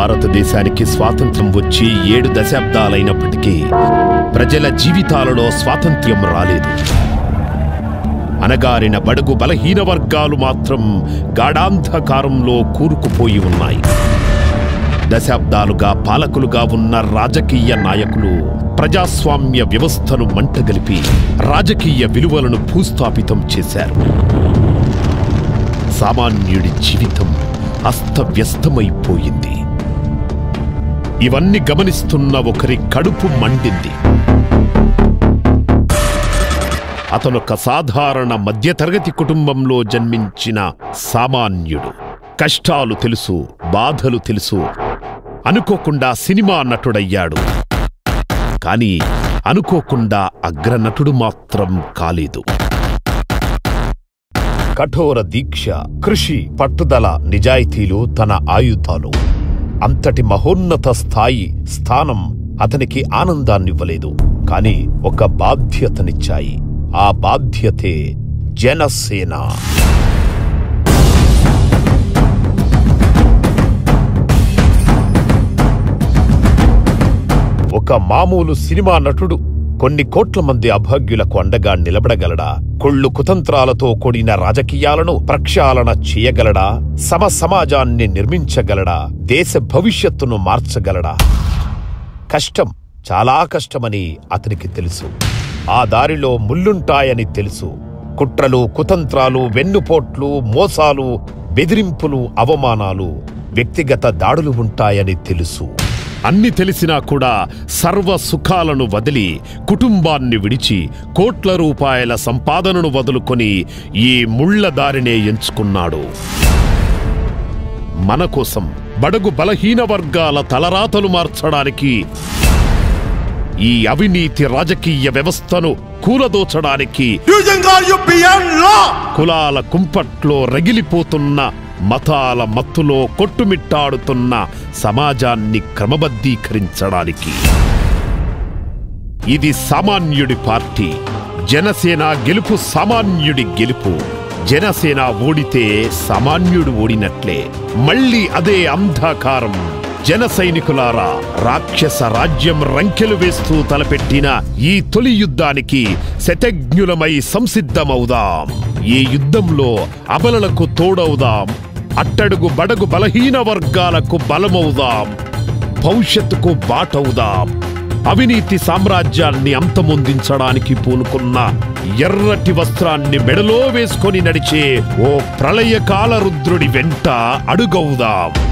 భారతదేశానికి స్వాతంత్రం వచ్చి ఏడు దశాబ్దాలైనప్పటికీ ప్రజల జీవితాలలో స్వాతంత్ర్యం రాలేదు అనగారిన బడుగు బలహీన వర్గాలు మాత్రం గాఢాంధకారంలో కూరుకుపోయి ఉన్నాయి దశాబ్దాలుగా పాలకులుగా ఉన్న రాజకీయ నాయకులు ప్రజాస్వామ్య వ్యవస్థను మంటగలిపి రాజకీయ విలువలను భూస్థాపితం చేశారు సామాన్యుడి జీవితం అస్తవ్యస్తమైపోయింది ఇవన్నీ గమనిస్తున్న ఒకరి కడుపు మండింది అతనొక సాధారణ మధ్యతరగతి కుటుంబంలో జన్మించిన సామాన్యుడు కష్టాలు తెలుసు బాధలు తెలుసు అనుకోకుండా సినిమా నటుడయ్యాడు కానీ అనుకోకుండా అగ్రనటుడు మాత్రం కాలేదు కఠోర దీక్ష కృషి పట్టుదల నిజాయితీలు తన ఆయుధాలు అంతటి మహోన్నత స్థాయి స్థానం అతనికి ఆనందాన్నివ్వలేదు కాని ఒక బాధ్యతనిచ్చాయి ఆ బాధ్యతే జనసేన ఒక మామూలు సినిమా నటుడు కొన్ని కోట్ల మంది అభాగ్యులకు అండగా నిలబడగలడా కొళ్ళు కుతంత్రాలతో కూడిన రాజకీయాలను ప్రక్షాళన చేయగలడా సమ సమాజాన్ని నిర్మించగలడా దేశ భవిష్యత్తును మార్చగలడా కష్టం చాలా కష్టమని అతనికి తెలుసు ఆ దారిలో ముల్లుంటాయని తెలుసు కుట్రలు కుతంత్రాలు వెన్నుపోట్లు మోసాలు బెదిరింపులు అవమానాలు వ్యక్తిగత దాడులు ఉంటాయని తెలుసు అన్ని తెలిసినా కూడా సర్వ సుఖాలను వదిలి కుటుంబాన్ని విడిచి కోట్ల రూపాయల సంపాదనను వదులుకొని ఈ ముళ్ళ దారినే ఎంచుకున్నాడు మన కోసం బడుగు బలహీన వర్గాల తలరాతలు మార్చడానికి ఈ అవినీతి రాజకీయ వ్యవస్థను కూలదోచడానికి Using all you beyond law. కులాల కుంపట్లో రగిలిపోతున్న మతాల మత్తులో కొట్టుమిట్టాడుతున్న సమాజాన్ని క్రమబద్ధీకరించడానికి ఇది సామాన్యుడి పార్టీ జనసేన గెలుపు సామాన్యుడి గెలుపు జనసేన ఓడితే సామాన్యుడు ఓడినట్లే మళ్ళీ అదే అంధకారం జన సైనికులారా రాక్షస రాజ్యం రంకెలు వేస్తూ తలపెట్టిన ఈ తొలి యుద్ధానికి శతజ్ఞులమై సంసిద్ధమవుదాం ఈ యుద్ధంలో అబలలకు తోడవుదాం అట్టడుగు బడగు బలహీన వర్గాలకు బలమవుదాం భవిష్యత్తుకు బాటవుదాం అవినీతి సామ్రాజ్యాన్ని అంతమొందించడానికి పూనుకున్న ఎర్రటి వస్త్రాన్ని మెడలో వేసుకొని నడిచే ఓ ప్రళయకాల రుద్రుడి వెంట అడుగవుదాం